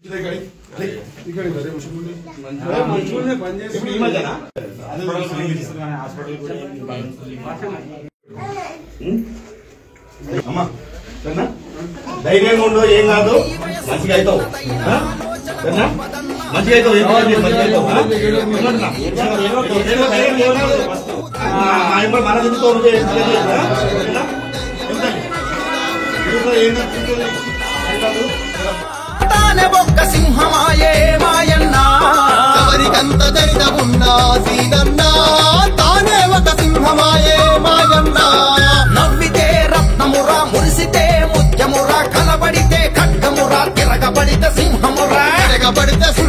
ఇప్పుడు ఈ మధ్యన అమ్మా సరేనా ధైర్యంగా ఉండు ఏం కాదు మంచిగా అవుతావు ఆ? సరేనా మంచిగా అవుతావు ఏం కాదు మంచిగా అవుతావు ఆ? ఏమంటున్నా? ఏదో ధైర్యం లేవనాడు ఫస్ట్. ఆ, మా ఇంట్లో మన తిరుగుతూ ఉంటే ఏం చేయలేదు, ఆ? సరేనా? వెళ్తాను. తిరుగుతూ ఏం కాదు, ఏం కాదు. తానే ఒక్క సింహమాయే మాయన్నా ఎవరికంత ధైర్యమున్నా సీనన్నా తానే ఒక సింహమాయే మాయన్నా నవ్వితే రత్నమురా మురిసితే ముత్యమురా కనబడితే ఖడ్గమురా తిరగబడితే సింహమురా తిరగబడితే